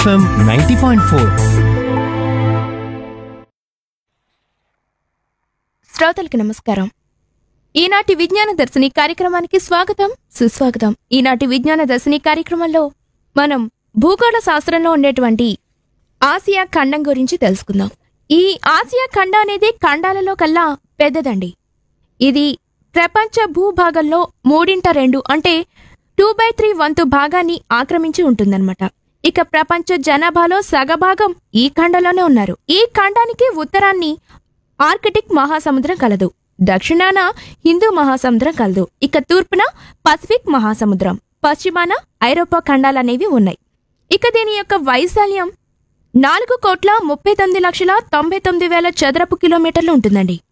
FM ninety point four శ్రోతలకు నమస్కారం ఈనాటి విజ్ఞాన దర్శిని కార్యక్రమానికి స్వాగతం సుస్వాగతం ఈనాటి విజ్ఞాన దర్శిని కార్యక్రమంలో మనం భూగోళ శాస్త్రంలో ఉండేటువంటి ఆసియా ఖండం గురించి తెలుసుకుందాం ఈ ఆసియా ఖండం అనేది ఖండాలలో కల్లా పెద్దదండి ఇది ప్రపంచ భూభాగంలో మూడింట రెండు అంటే టూ బై త్రీ వంతు భాగాన్ని ఆక్రమించి ఉంటుందన్నమాట ఇక ప్రపంచ జనాభాలో సగభాగం ఈ ఖండంలోనే ఉన్నారు ఈ ఖండానికి ఉత్తరాన్ని ఆర్కిటిక్ మహాసముద్రం కలదు దక్షిణాన హిందూ మహాసముద్రం కలదు ఇక తూర్పున పసిఫిక్ మహాసముద్రం పశ్చిమాన ఐరోపా ఖండాలనేవి ఉన్నాయి ఇక దీని యొక్క వైశాల్యం నాలుగు కోట్ల ముప్పై తొమ్మిది లక్షల తొంభై తొమ్మిది వేల చదరపు కిలోమీటర్లు ఉంటుందండి